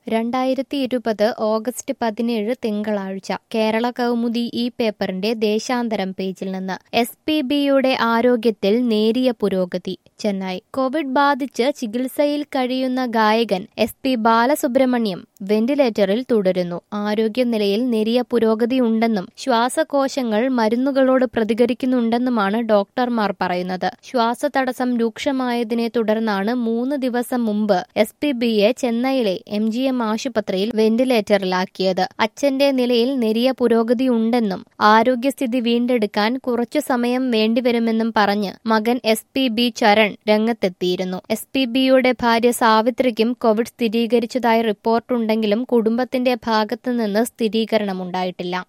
രണ്ടായിരത്തി ഇരുപത് ഓഗസ്റ്റ് പതിനേഴ് തിങ്കളാഴ്ച കേരള കൗമുദി ഈ പേപ്പറിന്റെ ദേശാന്തരം പേജിൽ നിന്ന് എസ് പി ബിയുടെ ആരോഗ്യത്തിൽ നേരിയ പുരോഗതി ചെന്നൈ കോവിഡ് ബാധിച്ച് ചികിത്സയിൽ കഴിയുന്ന ഗായകൻ എസ് പി ബാലസുബ്രഹ്മണ്യം വെന്റിലേറ്ററിൽ തുടരുന്നു ആരോഗ്യനിലയിൽ നേരിയ പുരോഗതിയുണ്ടെന്നും ശ്വാസകോശങ്ങൾ മരുന്നുകളോട് പ്രതികരിക്കുന്നുണ്ടെന്നുമാണ് ഡോക്ടർമാർ പറയുന്നത് ശ്വാസതടസ്സം രൂക്ഷമായതിനെ തുടർന്നാണ് മൂന്ന് ദിവസം മുമ്പ് എസ് പി ബിയെ ചെന്നൈയിലെ എം ജി എം ആശുപത്രിയിൽ വെന്റിലേറ്ററിലാക്കിയത് അച്ഛന്റെ നിലയിൽ നേരിയ പുരോഗതിയുണ്ടെന്നും ആരോഗ്യസ്ഥിതി വീണ്ടെടുക്കാൻ കുറച്ചു സമയം വേണ്ടിവരുമെന്നും പറഞ്ഞ് മകൻ എസ് പി ബി ചരൺ രംഗത്തെത്തിയിരുന്നു എസ് പി ബിയുടെ ഭാര്യ സാവിത്രിക്കും കോവിഡ് സ്ഥിരീകരിച്ചതായി റിപ്പോർട്ടുണ്ടെങ്കിലും കുടുംബത്തിന്റെ ഭാഗത്തുനിന്ന് സ്ഥിരീകരണമുണ്ടായിട്ടില്ല